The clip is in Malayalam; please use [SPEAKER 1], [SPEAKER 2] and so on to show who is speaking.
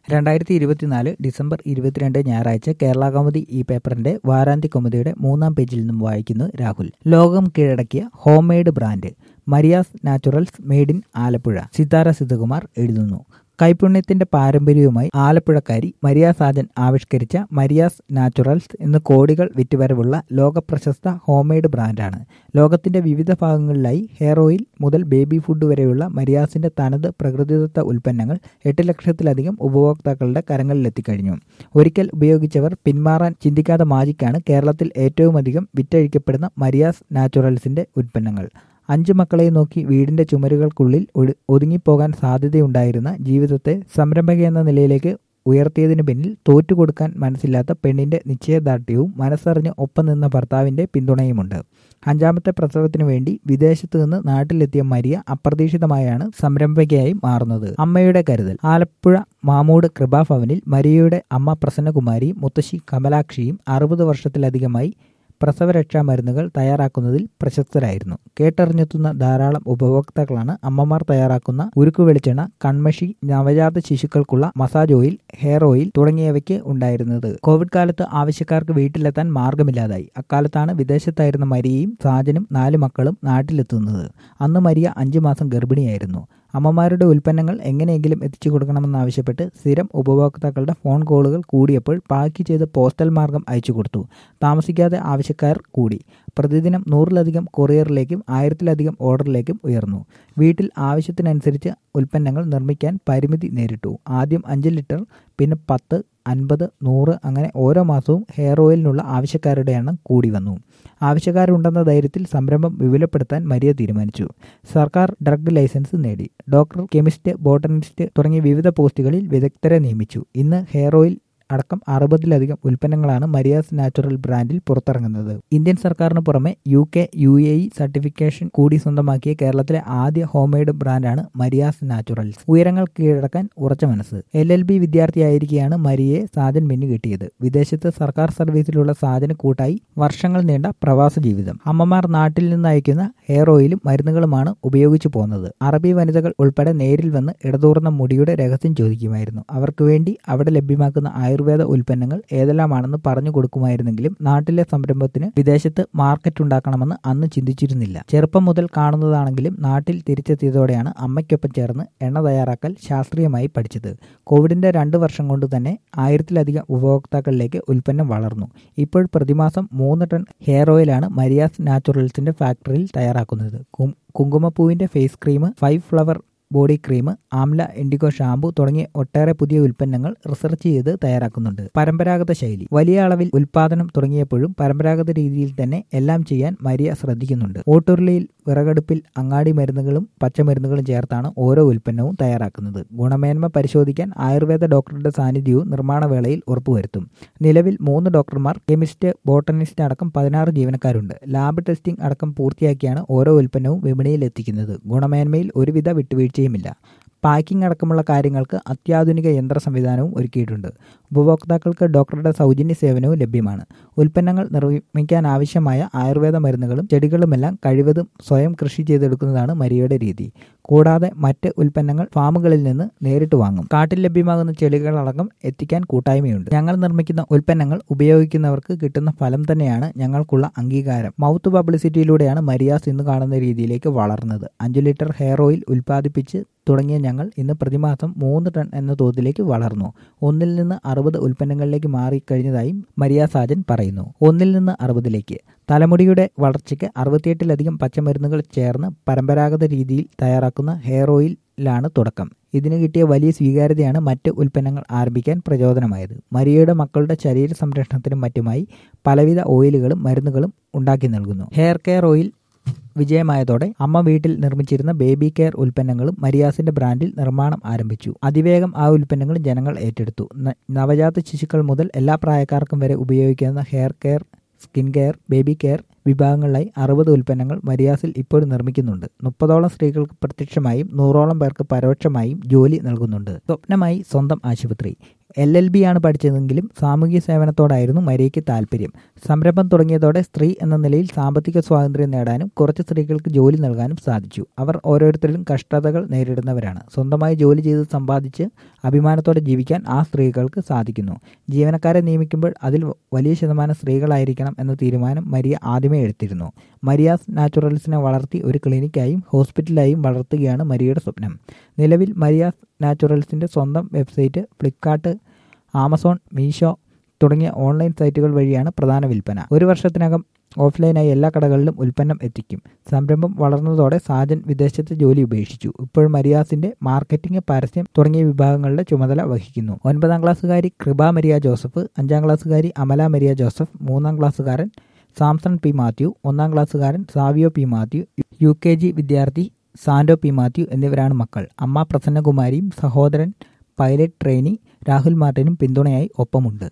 [SPEAKER 1] രണ്ടായിരത്തി ഇരുപത്തിനാല് ഡിസംബർ ഇരുപത്തിരണ്ട് ഞായറാഴ്ച കേരള കൗമുദി ഈ പേപ്പറിന്റെ വാരാന്ത്യ കൗമുദിയുടെ മൂന്നാം പേജിൽ നിന്നും വായിക്കുന്നു രാഹുൽ ലോകം കീഴടക്കിയ home made brand Maria's naturals made in Alappuzha Sithara Siddhakumar എഴുതുന്നു കൈപുണ്യത്തിന്റെ പാരമ്പര്യവുമായി ആലപ്പുഴക്കാരി മരിയ സാജൻ ആവിഷ്കരിച്ച മരിയാസ് നാച്ചുറൽസ് എന്ന് കോടികൾ വിറ്റുവരവുള്ള ലോകപ്രശസ്ത ഹോംമെയ്ഡ് ബ്രാൻഡാണ് ലോകത്തിന്റെ വിവിധ ഭാഗങ്ങളിലായി ഹെയർ ഓയിൽ മുതൽ ബേബി ഫുഡ് വരെയുള്ള മരിയാസിന്റെ തനത് പ്രകൃതിദത്ത ഉൽപ്പന്നങ്ങൾ എട്ട് ലക്ഷത്തിലധികം ഉപഭോക്താക്കളുടെ കരങ്ങളിലെത്തിക്കഴിഞ്ഞു ഒരിക്കൽ ഉപയോഗിച്ചവർ പിന്മാറാൻ ചിന്തിക്കാത്ത മാജിക്കാണ് കേരളത്തിൽ ഏറ്റവും അധികം വിറ്റഴിക്കപ്പെടുന്ന മരിയാസ് നാച്ചുറൽസിന്റെ ഉൽപ്പന്നങ്ങൾ അഞ്ചു മക്കളെ നോക്കി വീടിന്റെ ചുമരുകൾക്കുള്ളിൽ ഒതുങ്ങിപ്പോകാൻ സാധ്യതയുണ്ടായിരുന്ന ജീവിതത്തെ സംരംഭക എന്ന നിലയിലേക്ക് ഉയർത്തിയതിനു പിന്നിൽ തോറ്റുകൊടുക്കാൻ മനസ്സില്ലാത്ത പെണ്ണിന്റെ നിശ്ചയദാർഢ്യവും മനസ്സറിഞ്ഞ് ഒപ്പം നിന്ന ഭർത്താവിന്റെ പിന്തുണയുമുണ്ട് അഞ്ചാമത്തെ പ്രസവത്തിനു വേണ്ടി വിദേശത്തു നിന്ന് നാട്ടിലെത്തിയ മരിയ അപ്രതീക്ഷിതമായാണ് സംരംഭകയായി മാറുന്നത് അമ്മയുടെ കരുതൽ ആലപ്പുഴ മാമൂട് കൃപാഭവനിൽ മരിയയുടെ അമ്മ പ്രസന്നകുമാരിയും മുത്തശ്ശി കമലാക്ഷിയും അറുപത് വർഷത്തിലധികമായി പ്രസവരക്ഷാ മരുന്നുകൾ തയ്യാറാക്കുന്നതിൽ പ്രശസ്തരായിരുന്നു കേട്ടറിഞ്ഞെത്തുന്ന ധാരാളം ഉപഭോക്താക്കളാണ് അമ്മമാർ തയ്യാറാക്കുന്ന ഉരുക്കു വെളിച്ചെണ്ണ കൺമഷി നവജാത ശിശുക്കൾക്കുള്ള മസാജ് ഓയിൽ ഹെയർ ഓയിൽ തുടങ്ങിയവയ്ക്ക് ഉണ്ടായിരുന്നത് കോവിഡ് കാലത്ത് ആവശ്യക്കാർക്ക് വീട്ടിലെത്താൻ മാർഗമില്ലാതായി അക്കാലത്താണ് വിദേശത്തായിരുന്ന മരിയയും സാജനും നാല് മക്കളും നാട്ടിലെത്തുന്നത് അന്ന് മരിയ അഞ്ചു മാസം ഗർഭിണിയായിരുന്നു അമ്മമാരുടെ ഉൽപ്പന്നങ്ങൾ എങ്ങനെയെങ്കിലും എത്തിച്ചു കൊടുക്കണമെന്നാവശ്യപ്പെട്ട് സ്ഥിരം ഉപഭോക്താക്കളുടെ ഫോൺ കോളുകൾ കൂടിയപ്പോൾ പാക്ക് ചെയ്ത് പോസ്റ്റൽ മാർഗം അയച്ചു കൊടുത്തു താമസിക്കാതെ ആവശ്യക്കാർ കൂടി പ്രതിദിനം നൂറിലധികം കൊറിയറിലേക്കും ആയിരത്തിലധികം ഓർഡറിലേക്കും ഉയർന്നു വീട്ടിൽ ആവശ്യത്തിനനുസരിച്ച് ഉൽപ്പന്നങ്ങൾ നിർമ്മിക്കാൻ പരിമിതി നേരിട്ടു ആദ്യം അഞ്ച് ലിറ്റർ പിന്നെ പത്ത് അൻപത് നൂറ് അങ്ങനെ ഓരോ മാസവും ഹെയർ ഓയിലിനുള്ള ആവശ്യക്കാരുടെ എണ്ണം കൂടി വന്നു ആവശ്യക്കാരുണ്ടെന്ന ധൈര്യത്തിൽ സംരംഭം വിപുലപ്പെടുത്താൻ മരിയ തീരുമാനിച്ചു സർക്കാർ ഡ്രഗ് ലൈസൻസ് നേടി ഡോക്ടർ കെമിസ്റ്റ് ബോട്ടണിസ്റ്റ് തുടങ്ങിയ വിവിധ പോസ്റ്റുകളിൽ വിദഗ്ധരെ നിയമിച്ചു ഇന്ന് ഹെയർ ഓയിൽ അടക്കം അറുപതിലധികം ഉൽപ്പന്നങ്ങളാണ് മരിയാസ് നാച്ചുറൽ ബ്രാൻഡിൽ പുറത്തിറങ്ങുന്നത് ഇന്ത്യൻ സർക്കാരിന് പുറമെ U K U A E certification കൂടി സ്വന്തമാക്കിയ കേരളത്തിലെ ആദ്യ ഹോംമെയ്ഡ് ബ്രാൻഡാണ് മരിയാസ് നാച്ചുറൽസ് ഉയരങ്ങൾ കീഴടക്കാൻ ഉറച്ച മനസ്സ് എൽ എൽ ബി വിദ്യാർത്ഥിയായിരിക്കെയാണ് മരിയെ സാജൻ മിന്നു കിട്ടിയത് വിദേശത്ത് സർക്കാർ സർവീസിലുള്ള സാജന് കൂട്ടായി വർഷങ്ങൾ നീണ്ട പ്രവാസ ജീവിതം അമ്മമാർ നാട്ടിൽ നിന്ന് അയക്കുന്ന ഹെയർ ഓയിലും മരുന്നുകളുമാണ് ഉപയോഗിച്ചു പോകുന്നത് അറബി വനിതകൾ ഉൾപ്പെടെ നേരിൽ വന്ന് ഇടതൂർന്ന മുടിയുടെ രഹസ്യം ചോദിക്കുമായിരുന്നു അവർക്ക് വേണ്ടി അവിടെ ലഭ്യമാക്കുന്ന ആയുർവേദ ഉൽപ്പന്നങ്ങൾ ഏതെല്ലാമാണെന്ന് പറഞ്ഞു കൊടുക്കുമായിരുന്നെങ്കിലും നാട്ടിലെ സംരംഭത്തിന് വിദേശത്ത് മാർക്കറ്റ് ഉണ്ടാക്കണമെന്ന് അന്ന് ചിന്തിച്ചിരുന്നില്ല ചെറുപ്പം മുതൽ കാണുന്നതാണെങ്കിലും നാട്ടിൽ തിരിച്ചെത്തിയതോടെയാണ് അമ്മയ്ക്കൊപ്പം ചേർന്ന് എണ്ണ തയ്യാറാക്കൽ ശാസ്ത്രീയമായി പഠിച്ചത് കോവിഡിന്റെ രണ്ട് വർഷം കൊണ്ട് തന്നെ ആയിരത്തിലധികം ഉപഭോക്താക്കളിലേക്ക് ഉൽപ്പന്നം വളർന്നു ഇപ്പോൾ പ്രതിമാസം മൂന്ന് ടൺ ഹെയർ ഓയിലാണ് മരിയാസ് നാച്ചുറൽസിന്റെ ഫാക്ടറിയിൽ തയ്യാറാക്കുന്നത് കുങ്കുമപ്പൂവിന്റെ face cream five flower body cream amla indigo shampoo തുടങ്ങിയ ഒട്ടേറെ പുതിയ ഉൽപ്പന്നങ്ങൾ റിസർച്ച് ചെയ്ത് തയ്യാറാക്കുന്നുണ്ട് പരമ്പരാഗത ശൈലി വലിയ അളവിൽ ഉൽപാദനം തുടങ്ങിയപ്പോഴും പരമ്പരാഗത രീതിയിൽ തന്നെ എല്ലാം ചെയ്യാൻ മരിയ ശ്രദ്ധിക്കുന്നുണ്ട് ഓട്ടുരുളിയിൽ വിറകടുപ്പിൽ അങ്ങാടി മരുന്നുകളും പച്ചമരുന്നുകളും ചേർത്താണ് ഓരോ ഉൽപ്പന്നവും തയ്യാറാക്കുന്നത് ഗുണമേന്മ പരിശോധിക്കാൻ ആയുർവേദ ഡോക്ടറുടെ സാന്നിധ്യവും നിർമ്മാണവേളയിൽ ഉറപ്പുവരുത്തും നിലവിൽ മൂന്ന് ഡോക്ടർമാർ കെമിസ്റ്റ് ബോട്ടണിസ്റ്റ് അടക്കം പതിനാറ് ജീവനക്കാരുണ്ട് ലാബ് ടെസ്റ്റിംഗ് അടക്കം പൂർത്തിയാക്കിയാണ് ഓരോ ഉൽപ്പന്നവും വിപണിയിൽ എത്തിക്കുന്നത് ഗുണമേന്മയിൽ ഒരുവിധ വിട്ടുവീഴ്ചയുമില്ല പാക്കിംഗ് അടക്കമുള്ള കാര്യങ്ങൾക്ക് അത്യാധുനിക യന്ത്ര സംവിധാനവും ഒരുക്കിയിട്ടുണ്ട് ഉപഭോക്താക്കൾക്ക് ഡോക്ടറുടെ സൗജന്യ സേവനവും ലഭ്യമാണ് ഉൽപ്പന്നങ്ങൾ നിർമ്മിക്കാൻ ആവശ്യമായ ആയുർവേദ മരുന്നുകളും ചെടികളുമെല്ലാം കഴിവതും സ്വയം കൃഷി ചെയ്തെടുക്കുന്നതാണ് മരിയയുടെ രീതി കൂടാതെ മറ്റ് ഉൽപ്പന്നങ്ങൾ ഫാമുകളിൽ നിന്ന് നേരിട്ട് വാങ്ങും കാട്ടിൽ ലഭ്യമാകുന്ന ചെടികളടക്കം എത്തിക്കാൻ കൂട്ടായ്മയുണ്ട് ഞങ്ങൾ നിർമ്മിക്കുന്ന ഉൽപ്പന്നങ്ങൾ ഉപയോഗിക്കുന്നവർക്ക് കിട്ടുന്ന ഫലം തന്നെയാണ് ഞങ്ങൾക്കുള്ള അംഗീകാരം മൗത്ത് പബ്ലിസിറ്റിയിലൂടെയാണ് മരിയാസ് ഇന്ന് കാണുന്ന രീതിയിലേക്ക് വളർന്നത് അഞ്ചു ലിറ്റർ ഹെയർ ഓയിൽ ഉൽപ്പാദിപ്പിച്ച് തുടങ്ങിയ ഞങ്ങൾ ഇന്ന് പ്രതിമാസം മൂന്ന് ടൺ എന്ന തോതിലേക്ക് വളർന്നു ഒന്നിൽ നിന്ന് അറുപത് ഉൽപ്പന്നങ്ങളിലേക്ക് മാറിക്കഴിഞ്ഞതായും മരിയ സാജൻ പറയുന്നു ഒന്നിൽ നിന്ന് അറുപതിലേക്ക് തലമുടിയുടെ വളർച്ചയ്ക്ക് അറുപത്തിയെട്ടിലധികം പച്ചമരുന്നുകൾ ചേർന്ന് പരമ്പരാഗത രീതിയിൽ തയ്യാറാക്കുന്ന ഹെയർ ഓയിലാണ് തുടക്കം ഇതിന് കിട്ടിയ വലിയ സ്വീകാര്യതയാണ് മറ്റ് ഉൽപ്പന്നങ്ങൾ ആരംഭിക്കാൻ പ്രചോദനമായത് മരിയയുടെ മക്കളുടെ ശരീര സംരക്ഷണത്തിനും മറ്റുമായി പലവിധ ഓയിലുകളും മരുന്നുകളും ഉണ്ടാക്കി നൽകുന്നു ഹെയർ കെയർ ഓയിൽ വിജയമായതോടെ അമ്മ വീട്ടിൽ നിർമ്മിച്ചിരുന്ന ബേബി കെയർ ഉൽപ്പന്നങ്ങളും മരിയാസിന്റെ ബ്രാൻഡിൽ നിർമ്മാണം ആരംഭിച്ചു അതിവേഗം ആ ഉൽപ്പന്നങ്ങൾ ജനങ്ങൾ ഏറ്റെടുത്തു നവജാത ശിശുക്കൾ മുതൽ എല്ലാ പ്രായക്കാർക്കും വരെ ഉപയോഗിക്കുന്ന hair care skin care baby care വിഭാഗങ്ങളിലായി അറുപത് ഉൽപ്പന്നങ്ങൾ മരിയാസിൽ ഇപ്പോൾ നിർമ്മിക്കുന്നുണ്ട് മുപ്പതോളം സ്ത്രീകൾക്ക് പ്രത്യക്ഷമായും നൂറോളം പേർക്ക് പരോക്ഷമായും ജോലി നൽകുന്നുണ്ട് സ്വപ്നമായി സ്വന്തം ആശുപത്രി എൽ എൽ ബി ആണ് പഠിച്ചതെങ്കിലും സാമൂഹ്യ സേവനത്തോടായിരുന്നു മരിയയ്ക്ക് താല്പര്യം സംരംഭം തുടങ്ങിയതോടെ സ്ത്രീ എന്ന നിലയിൽ സാമ്പത്തിക സ്വാതന്ത്ര്യം നേടാനും കുറച്ച് സ്ത്രീകൾക്ക് ജോലി നൽകാനും സാധിച്ചു അവർ ഓരോരുത്തരിലും കഷ്ടതകൾ നേരിടുന്നവരാണ് സ്വന്തമായി ജോലി ചെയ്ത് സമ്പാദിച്ച് അഭിമാനത്തോടെ ജീവിക്കാൻ ആ സ്ത്രീകൾക്ക് സാധിക്കുന്നു ജീവനക്കാരെ നിയമിക്കുമ്പോൾ അതിൽ വലിയ ശതമാനം സ്ത്രീകളായിരിക്കണം എന്ന തീരുമാനം മരിയ ആദ്യമേ എടുത്തിരുന്നു മരിയാസ് നാച്ചുറൽസിനെ വളർത്തി ഒരു ക്ലിനിക്കായും ഹോസ്പിറ്റലായും വളർത്തുകയാണ് മരിയയുടെ സ്വപ്നം നിലവിൽ മരിയാസ് നാച്ചുറൽസിൻ്റെ സ്വന്തം വെബ്സൈറ്റ് ഫ്ലിപ്കാർട്ട് ആമസോൺ മീഷോ തുടങ്ങിയ ഓൺലൈൻ സൈറ്റുകൾ വഴിയാണ് പ്രധാന വിൽപ്പന ഒരു വർഷത്തിനകം ഓഫ്ലൈനായി എല്ലാ കടകളിലും ഉൽപ്പന്നം എത്തിക്കും സംരംഭം വളർന്നതോടെ സാജൻ വിദേശത്ത് ജോലി ഉപേക്ഷിച്ചു ഇപ്പോൾ മരിയാസിന്റെ മാർക്കറ്റിംഗ് പരസ്യം തുടങ്ങിയ വിഭാഗങ്ങളുടെ ചുമതല വഹിക്കുന്നു ഒൻപതാം ക്ലാസ്സുകാരി കൃപ മരിയ ജോസഫ് അഞ്ചാം ക്ലാസ്സുകാരി അമല മരിയ ജോസഫ് മൂന്നാം ക്ലാസ്സുകാരൻ സാംസൺ പി മാത്യു ഒന്നാം ക്ലാസ്സുകാരൻ Savio P Mathew U K G വിദ്യാർത്ഥി സാൻഡോ പി മാത്യു എന്നിവരാണ് മക്കൾ അമ്മ പ്രസന്നകുമാരിയും സഹോദരൻ പൈലറ്റ് ട്രെയിനി രാഹുൽ മാർട്ടിനും പിന്തുണയായി ഒപ്പമുണ്ട്